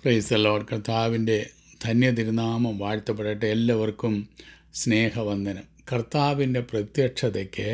price load കർത്താവിൻ്റെ ധന്യ തിരുനാമം വാഴ്ത്തപ്പെടട്ടെ എല്ലാവർക്കും സ്നേഹവന്ദനം കർത്താവിൻ്റെ പ്രത്യക്ഷതയ്ക്ക്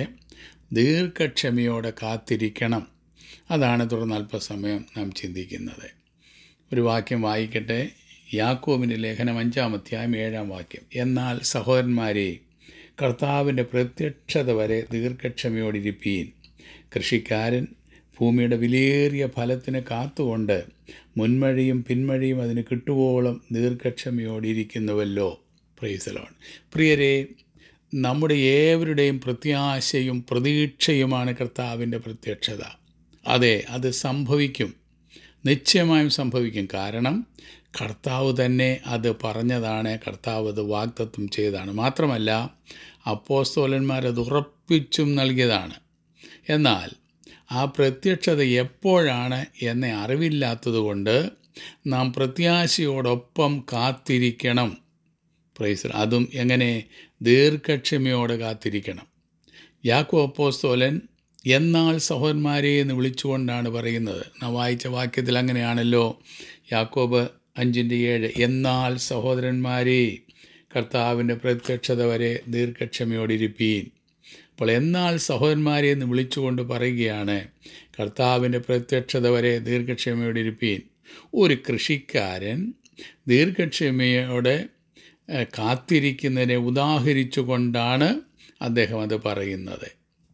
ദീർഘക്ഷമയോടെ കാത്തിരിക്കണം അതാണ് തുടർന്ന് അല്പസമയം നാം ചിന്തിക്കുന്നത് ഒരു വാക്യം വായിക്കട്ടെ യാക്കോബിൻ്റെ ലേഖനം അഞ്ചാം അധ്യായം ഏഴാം വാക്യം എന്നാൽ സഹോദരന്മാരെ കർത്താവിൻ്റെ പ്രത്യക്ഷത വരെ ദീർഘക്ഷമയോടിരിപ്പീൻ കൃഷിക്കാരൻ ഭൂമിയുടെ വിലയേറിയ ഫലത്തിന് കാത്തുകൊണ്ട് മുൻമഴയും പിന്മഴയും അതിന് കിട്ടുവോളം ദീർഘക്ഷമയോടിരിക്കുന്നുവല്ലോ പ്രൈസലോൺ പ്രിയരെ നമ്മുടെ ഏവരുടെയും പ്രത്യാശയും പ്രതീക്ഷയുമാണ് കർത്താവിൻ്റെ പ്രത്യക്ഷത അതെ അത് സംഭവിക്കും നിശ്ചയമായും സംഭവിക്കും കാരണം കർത്താവ് തന്നെ അത് പറഞ്ഞതാണ് കർത്താവ് അത് വാഗ്ദത്വം ചെയ്തതാണ് മാത്രമല്ല അപ്പോസ്തോലന്മാരത് ഉറപ്പിച്ചും നൽകിയതാണ് എന്നാൽ ആ പ്രത്യക്ഷത എപ്പോഴാണ് എന്ന അറിവില്ലാത്തതുകൊണ്ട് നാം പ്രത്യാശയോടൊപ്പം കാത്തിരിക്കണം പ്രൈസ് അതും എങ്ങനെ ദീർഘക്ഷമയോടെ കാത്തിരിക്കണം യാക്കോ അപ്പോസ്തോലൻ എന്നാൽ സഹോദരന്മാരെ എന്ന് വിളിച്ചുകൊണ്ടാണ് പറയുന്നത് നാം വായിച്ച വാക്യത്തിൽ അങ്ങനെയാണല്ലോ യാക്കോബ് അഞ്ചിൻ്റെ ഏഴ് എന്നാൽ സഹോദരന്മാരെ കർത്താവിൻ്റെ പ്രത്യക്ഷത വരെ ദീർഘക്ഷമയോടിരിപ്പീൻ അപ്പോൾ എന്നാൽ സഹോദരന്മാരെ എന്ന് വിളിച്ചുകൊണ്ട് പറയുകയാണ് കർത്താവിൻ്റെ പ്രത്യക്ഷത വരെ ദീർഘക്ഷമയോടിരിപ്പീൻ ഒരു കൃഷിക്കാരൻ ദീർഘക്ഷമയോടെ ഏഹ്, കാത്തിരിക്കുന്നതിനെ ഉദാഹരിച്ചുകൊണ്ടാണ് അദ്ദേഹം അത് പറയുന്നത്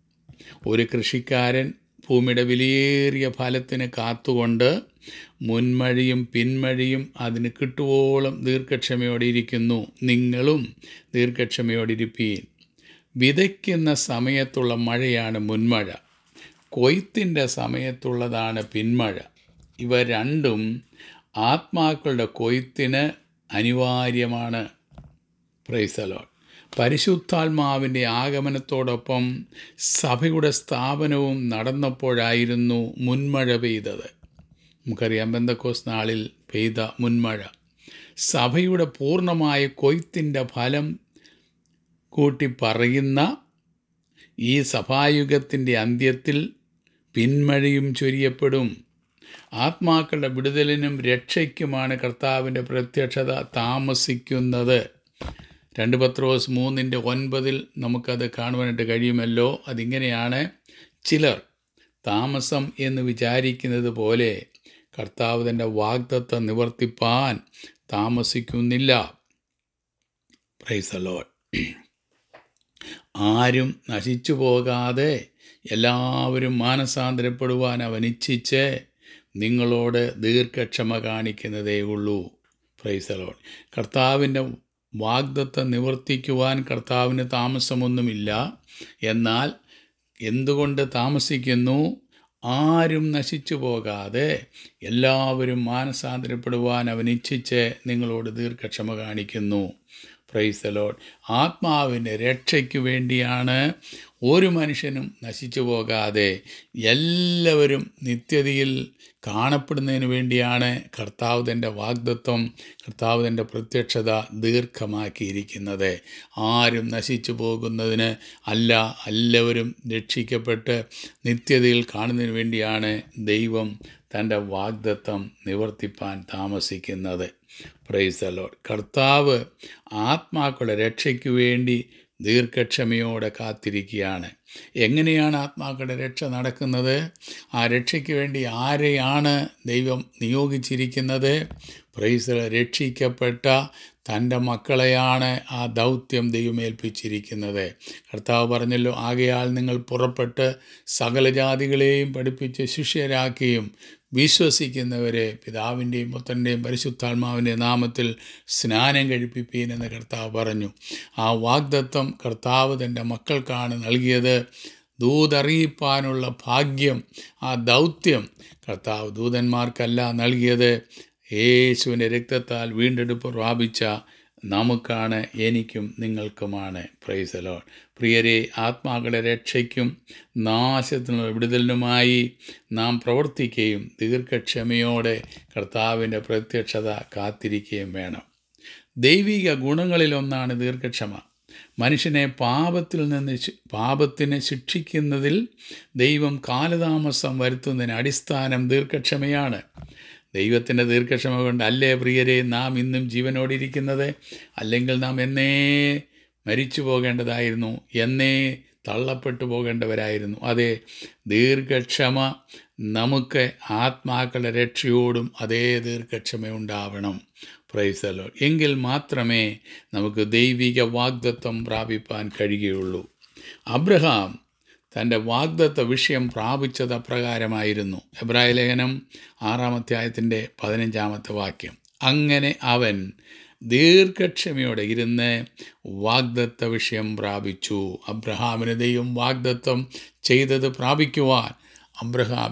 ഒരു കൃഷിക്കാരൻ ഭൂമിയുടെ വിലയേറിയ ഫലത്തിന് കാത്തുകൊണ്ട് മുൻമഴയും പിന്മഴയും അതിന് കിട്ടുവോളം ദീർഘക്ഷമയോടെ ഇരിക്കുന്നു നിങ്ങളും ദീർഘക്ഷമയോടെ ഇരിപ്പീൻ വിതയ്ക്കുന്ന സമയത്തുള്ള മഴയാണ് മുൻമഴ കൊയ്ത്തിൻ്റെ സമയത്തുള്ളതാണ് പിന്മഴ ഇവ രണ്ടും ആത്മാക്കളുടെ കൊയ്ത്തിന് അനിവാര്യമാണ് പ്രൈസലോൺ പരിശുദ്ധാത്മാവിൻ്റെ ആഗമനത്തോടൊപ്പം സഭയുടെ സ്ഥാപനവും നടന്നപ്പോഴായിരുന്നു മുൻമഴ പെയ്തത് നമുക്കറിയാം ബന്ധക്കോസ് നാളിൽ പെയ്ത മുൻമഴ സഭയുടെ പൂർണ്ണമായ കൊയ്ത്തിൻ്റെ ഫലം കൂട്ടി പറയുന്ന ഈ സഭായുഗത്തിൻ്റെ അന്ത്യത്തിൽ പിന്മഴയും ചൊരിയപ്പെടും ആത്മാക്കളുടെ വിടുതലിനും രക്ഷയ്ക്കുമാണ് കർത്താവിൻ്റെ പ്രത്യക്ഷത താമസിക്കുന്നത് രണ്ട് പത്രോസ് മൂന്നിൻ്റെ ഒൻപതിൽ നമുക്കത് കാണുവാനായിട്ട് കഴിയുമല്ലോ അതിങ്ങനെയാണ് ചിലർ താമസം എന്ന് വിചാരിക്കുന്നത് പോലെ കർത്താവ് തൻ്റെ വാഗ്ദത്തം നിവർത്തിപ്പാൻ താമസിക്കുന്നില്ല പ്രൈസ് ലോഡ് ആരും നശിച്ചു പോകാതെ എല്ലാവരും മാനസാന്തരപ്പെടുവാൻ അവൻ ഇച്ഛിച്ച് നിങ്ങളോട് ദീർഘക്ഷമ കാണിക്കുന്നതേ ഉള്ളൂ പ്രൈസലോൺ കർത്താവിൻ്റെ വാഗ്ദത്തം നിവർത്തിക്കുവാൻ കർത്താവിന് താമസമൊന്നുമില്ല എന്നാൽ എന്തുകൊണ്ട് താമസിക്കുന്നു ആരും നശിച്ചു പോകാതെ എല്ലാവരും മാനസാന്തരപ്പെടുവാൻ അവൻ ഇച്ഛിച്ച് നിങ്ങളോട് ദീർഘക്ഷമ കാണിക്കുന്നു പ്രൈസ് ലോഡ് ആത്മാവിൻ്റെ രക്ഷയ്ക്ക് വേണ്ടിയാണ് ഒരു മനുഷ്യനും നശിച്ചു പോകാതെ എല്ലാവരും നിത്യതയിൽ കാണപ്പെടുന്നതിന് വേണ്ടിയാണ് കർത്താവ് തൻ്റെ വാഗ്ദത്വം കർത്താവ് തൻ്റെ പ്രത്യക്ഷത ദീർഘമാക്കിയിരിക്കുന്നത് ആരും നശിച്ചു പോകുന്നതിന് അല്ല എല്ലാവരും രക്ഷിക്കപ്പെട്ട് നിത്യതയിൽ കാണുന്നതിന് വേണ്ടിയാണ് ദൈവം തൻ്റെ വാഗ്ദത്വം നിവർത്തിപ്പാൻ താമസിക്കുന്നത് പ്രൈസ് ലോഡ് കർത്താവ് ആത്മാക്കളുടെ രക്ഷയ്ക്ക് വേണ്ടി ദീർഘക്ഷമയോടെ കാത്തിരിക്കുകയാണ് എങ്ങനെയാണ് ആത്മാക്കളുടെ രക്ഷ നടക്കുന്നത് ആ രക്ഷയ്ക്ക് വേണ്ടി ആരെയാണ് ദൈവം നിയോഗിച്ചിരിക്കുന്നത് പ്രൈസ് രക്ഷിക്കപ്പെട്ട തൻ്റെ മക്കളെയാണ് ആ ദൗത്യം ദൈവമേൽപ്പിച്ചിരിക്കുന്നത് കർത്താവ് പറഞ്ഞല്ലോ ആകയാൽ നിങ്ങൾ പുറപ്പെട്ട് സകല ജാതികളെയും പഠിപ്പിച്ച് ശിഷ്യരാക്കിയും വിശ്വസിക്കുന്നവരെ പിതാവിൻ്റെയും പുത്രൻ്റെയും പരിശുദ്ധാത്മാവിൻ്റെ നാമത്തിൽ സ്നാനം കഴിപ്പിപ്പീൻ എന്ന് കർത്താവ് പറഞ്ഞു ആ വാഗ്ദത്വം കർത്താവ് തൻ്റെ മക്കൾക്കാണ് നൽകിയത് ദൂതറിയിപ്പാനുള്ള ഭാഗ്യം ആ ദൗത്യം കർത്താവ് ദൂതന്മാർക്കല്ല നൽകിയത് യേശുവിൻ്റെ രക്തത്താൽ വീണ്ടെടുപ്പ് പ്രാപിച്ച നമുക്കാണ് എനിക്കും നിങ്ങൾക്കുമാണ് പ്രൈസലോൺ പ്രിയരെ ആത്മാക്കളുടെ രക്ഷയ്ക്കും നാശത്തിനുള്ള വിടുതലിനുമായി നാം പ്രവർത്തിക്കുകയും ദീർഘക്ഷമയോടെ കർത്താവിൻ്റെ പ്രത്യക്ഷത കാത്തിരിക്കുകയും വേണം ദൈവിക ഗുണങ്ങളിലൊന്നാണ് ദീർഘക്ഷമ മനുഷ്യനെ പാപത്തിൽ നിന്ന് ശി- പാപത്തിനെ ശിക്ഷിക്കുന്നതിൽ ദൈവം കാലതാമസം വരുത്തുന്നതിന് അടിസ്ഥാനം ദീർഘക്ഷമയാണ് ദൈവത്തിൻ്റെ ദീർഘക്ഷമ കൊണ്ട് അല്ലേ പ്രിയരെ നാം ഇന്നും ജീവനോടിരിക്കുന്നത് അല്ലെങ്കിൽ നാം എന്നേ മരിച്ചു പോകേണ്ടതായിരുന്നു എന്നേ തള്ളപ്പെട്ടു പോകേണ്ടവരായിരുന്നു അതെ ദീർഘക്ഷമ നമുക്ക് ആത്മാക്കളുടെ രക്ഷയോടും അതേ ദീർഘക്ഷമ ഉണ്ടാവണം പ്രൈസലോ എങ്കിൽ മാത്രമേ നമുക്ക് ദൈവിക വാഗ്ദത്വം പ്രാപിപ്പാൻ കഴിയുകയുള്ളൂ അബ്രഹാം തൻ്റെ വാഗ്ദത്ത വിഷയം പ്രാപിച്ചത് അപ്രകാരമായിരുന്നു എബ്രായ ലേഖനം ആറാം അധ്യായത്തിൻ്റെ പതിനഞ്ചാമത്തെ വാക്യം അങ്ങനെ അവൻ ദീർഘക്ഷമയോടെ ഇരുന്ന് വാഗ്ദത്ത വിഷയം പ്രാപിച്ചു അബ്രഹാമിന് ദൈവം വാഗ്ദത്തം ചെയ്തത് പ്രാപിക്കുവാൻ അബ്രഹാം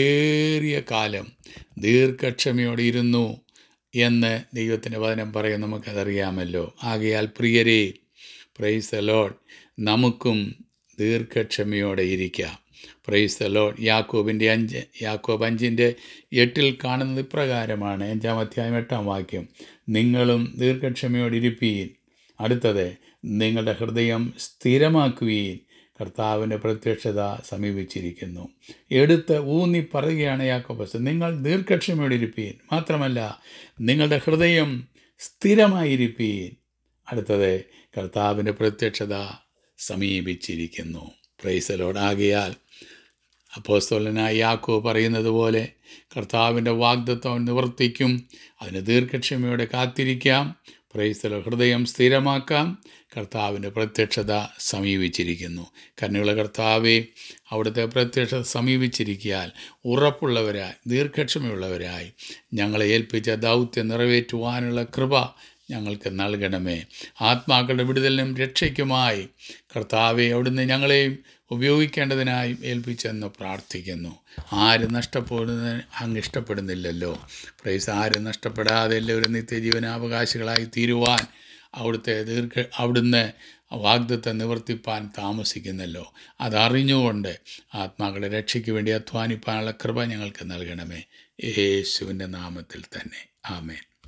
ഏറിയ കാലം ദീർഘക്ഷമയോടെ ഇരുന്നു എന്ന് ദൈവത്തിൻ്റെ വചനം പറയും നമുക്കതറിയാമല്ലോ ആകയാൽ പ്രിയരെ പ്രൈസ് ദ ലോഡ് നമുക്കും ദീർഘക്ഷമയോടെ ഇരിക്കാം പ്രൈസ് ദ ലോഡ് യാക്കോബിൻ്റെ അഞ്ച് യാക്കോബ് അഞ്ചിൻ്റെ എട്ടിൽ കാണുന്നത് ഇപ്രകാരമാണ് അഞ്ചാം അധ്യായം എട്ടാം വാക്യം നിങ്ങളും ദീർഘക്ഷമയോടെ ഇരിപ്പീൻ അടുത്തത് നിങ്ങളുടെ ഹൃദയം സ്ഥിരമാക്കുവീൻ കർത്താവിൻ്റെ പ്രത്യക്ഷത സമീപിച്ചിരിക്കുന്നു എടുത്ത് ഊന്നി പറയുകയാണ് യാക്കോബസ് നിങ്ങൾ ദീർഘക്ഷമയോടെ ഇരിപ്പീൻ മാത്രമല്ല നിങ്ങളുടെ ഹൃദയം സ്ഥിരമായിരിപ്പീൻ അടുത്തത് കർത്താവിൻ്റെ പ്രത്യക്ഷത സമീപിച്ചിരിക്കുന്നു പ്രൈസലോടാകിയാൽ അപ്പോസ്തോലനായ യാക്കോ പറയുന്നത് പോലെ കർത്താവിൻ്റെ വാഗ്ദത്വം നിവർത്തിക്കും അതിന് ദീർഘക്ഷമയോടെ കാത്തിരിക്കാം പ്രൈസ്തലോ ഹൃദയം സ്ഥിരമാക്കാം കർത്താവിൻ്റെ പ്രത്യക്ഷത സമീപിച്ചിരിക്കുന്നു കണ്ണുകളെ കർത്താവെ അവിടുത്തെ പ്രത്യക്ഷത സമീപിച്ചിരിക്കാൻ ഉറപ്പുള്ളവരായി ദീർഘക്ഷമയുള്ളവരായി ഞങ്ങളെ ഏൽപ്പിച്ച ദൗത്യം നിറവേറ്റുവാനുള്ള കൃപ ഞങ്ങൾക്ക് നൽകണമേ ആത്മാക്കളുടെ വിടുതലിനും രക്ഷയ്ക്കുമായി കർത്താവെ അവിടുന്ന് ഞങ്ങളെയും ഉപയോഗിക്കേണ്ടതിനായും ഏൽപ്പിച്ചെന്ന് പ്രാർത്ഥിക്കുന്നു ആരും നഷ്ടപ്പെടുന്നതിന് അങ്ങ് ഇഷ്ടപ്പെടുന്നില്ലല്ലോ പ്രൈസ് ആരും നഷ്ടപ്പെടാതെ എല്ലാവരും നിത്യജീവനാവകാശികളായി തീരുവാൻ അവിടുത്തെ ദീർഘ അവിടുന്ന് വാഗ്ദത്തെ നിവർത്തിപ്പാൻ താമസിക്കുന്നല്ലോ അതറിഞ്ഞുകൊണ്ട് ആത്മാക്കളുടെ രക്ഷയ്ക്ക് വേണ്ടി അധ്വാനിപ്പാനുള്ള കൃപ ഞങ്ങൾക്ക് നൽകണമേ യേശുവിൻ്റെ നാമത്തിൽ തന്നെ ആമേൻ